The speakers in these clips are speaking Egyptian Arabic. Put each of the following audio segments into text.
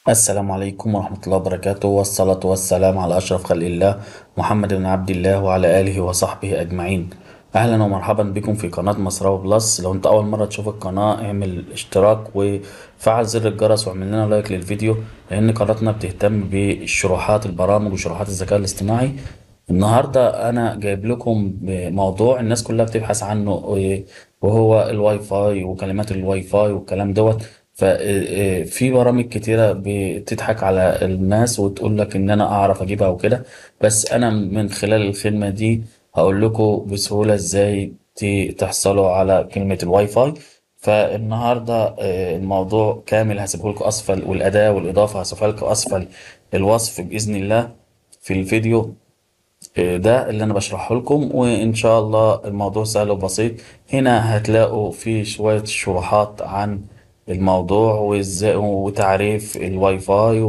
السلام عليكم ورحمة الله وبركاته والصلاة والسلام على أشرف خلق الله محمد بن عبد الله وعلى آله وصحبه أجمعين أهلا ومرحبا بكم في قناة مصراوي بلس لو أنت أول مرة تشوف القناة اعمل اشتراك وفعل زر الجرس واعمل لنا لايك للفيديو لأن قناتنا بتهتم بشروحات البرامج وشروحات الذكاء الاصطناعي النهاردة أنا جايب لكم موضوع الناس كلها بتبحث عنه وهو الواي فاي وكلمات الواي فاي والكلام دوت ففي برامج كتيرة بتضحك على الناس وتقول لك إن أنا أعرف أجيبها وكده بس أنا من خلال الخدمة دي هقول لكم بسهولة إزاي ت- تحصلوا على كلمة الواي فاي فالنهاردة آه، الموضوع كامل هسيبه لكم أسفل والأداة والإضافة هسيبها لكم أسفل الوصف بإذن الله في الفيديو ده اللي انا بشرحه لكم وان شاء الله الموضوع سهل وبسيط هنا هتلاقوا في شوية شروحات عن الموضوع وازاي وتعريف الواي فاي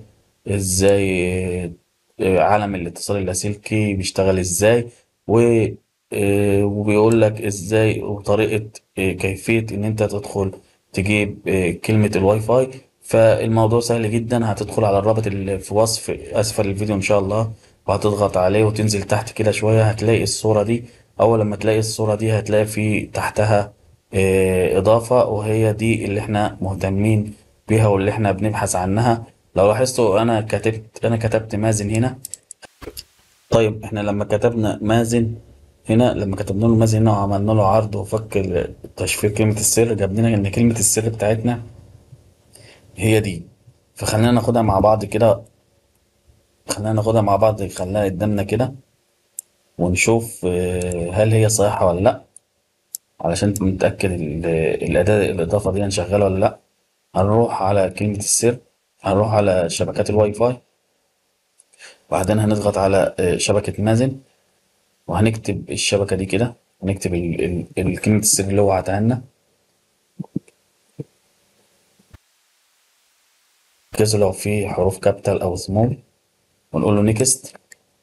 وازاي آه، عالم الاتصال اللاسلكي بيشتغل ازاي و آه، وبيقول لك ازاي وطريقة آه، كيفية ان انت تدخل تجيب آه، كلمة الواي فاي فالموضوع سهل جدا هتدخل على الرابط اللي في وصف اسفل الفيديو ان شاء الله وهتضغط عليه وتنزل تحت كده شوية هتلاقي الصورة دي اول لما تلاقي الصورة دي هتلاقي في تحتها آه، اضافة وهي دي اللي احنا مهتمين بيها واللي احنا بنبحث عنها لو لاحظتوا انا كتبت انا كتبت مازن هنا طيب احنا لما كتبنا مازن هنا لما كتبنا له مازن هنا وعملنا له عرض وفك ال- تشفير كلمة السر جاب لنا ان كلمة السر بتاعتنا هي دي فخلينا ناخدها مع بعض كده خلينا ناخدها مع بعض خليها قدامنا كده ونشوف آه، هل هي صحيحة ولا لا علشان نتأكد ال- الأداة الإضافة دي شغالة ولا لا هنروح على كلمة السر هنروح على شبكات الواي فاي وبعدين هنضغط على آه، شبكة مازن وهنكتب الشبكة دي كده هنكتب ال- ال- ال- كلمة السر اللي هو بعتها لنا ركزوا لو في حروف كابيتال أو سمول ونقول له نيكست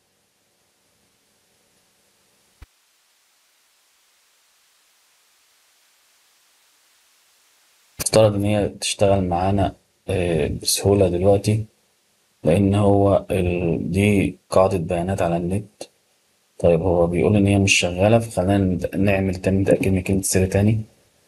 افترض إن هي تشتغل معانا آه، بسهولة دلوقتي لأن هو ال... دي قاعدة بيانات على النت طيب هو بيقول إن هي مش شغالة فخلينا ند- نعمل تاني نتأكد من كلمة السر تاني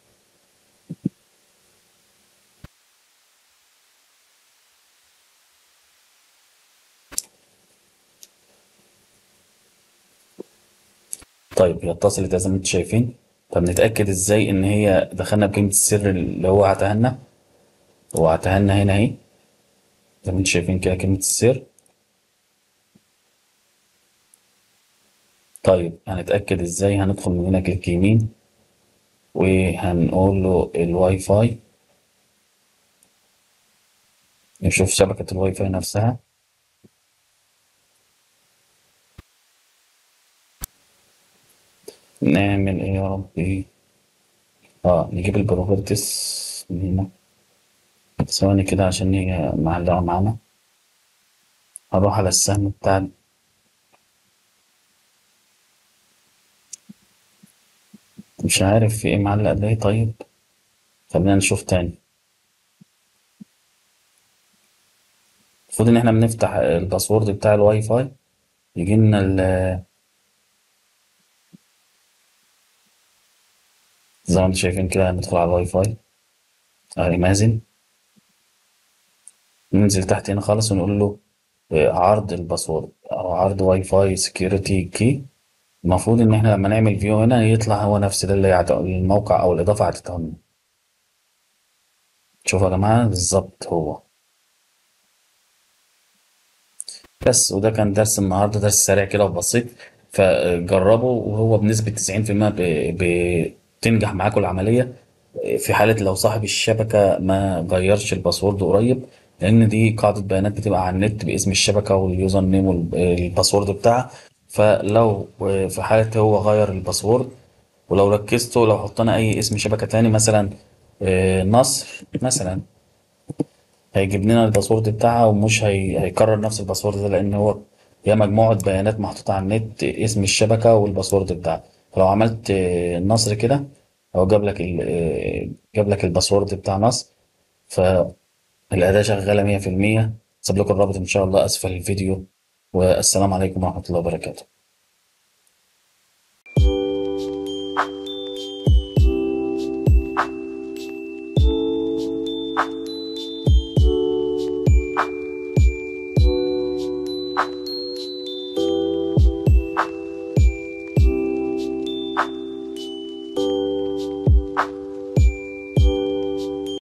طيب هي اتصلت زي ما انتم شايفين طب نتأكد ازاي إن هي دخلنا بكلمة السر اللي هو بعتها لنا هو بعتها لنا هنا أهي زي ما انتم شايفين كده كلمة السر طيب هنتأكد ازاي هندخل من هنا كليك يمين وهنقول له الواي فاي نشوف شبكة الواي فاي نفسها نعمل ايه يا ربي اه نجيب البروبرتيز من هنا ثواني كده عشان هي معلقة معانا هروح على السهم بتاع مش عارف في ايه معلق ليه طيب خلينا نشوف تاني المفروض ان احنا بنفتح الباسورد بتاع الواي فاي يجي لنا ال- زي ما انتم شايفين كده هندخل على الواي فاي اهي مازن ننزل تحت هنا خالص ونقول له آه، عرض الباسورد او عرض واي فاي سكيورتي كي المفروض ان احنا لما نعمل فيو هنا يطلع هو نفس ده اللي يعت- الموقع او الاضافه هتتعمل لنا شوفوا يا جماعه بالظبط هو بس وده كان درس النهارده درس سريع كده وبسيط فجربه وهو بنسبه 90% ب- بتنجح معاكم العمليه في حالة لو صاحب الشبكة ما غيرش الباسورد قريب لأن دي قاعدة بيانات بتبقى على النت باسم الشبكة واليوزر نيم والباسورد بتاعها فلو في حالة هو غير الباسورد ولو ركزتوا لو حطينا أي اسم شبكة تاني مثلا آه، نصر مثلا هيجيب لنا الباسورد بتاعها ومش هي... هيكرر نفس الباسورد ده لأن هو هي مجموعة بيانات محطوطة على النت اسم الشبكة والباسورد بتاعها فلو عملت آه، نصر كده هو جاب لك ال... آه، جاب لك الباسورد بتاع نصر فهي الأداة شغالة مية في المية سيب لكم الرابط إن شاء الله أسفل الفيديو والسلام عليكم ورحمة الله وبركاته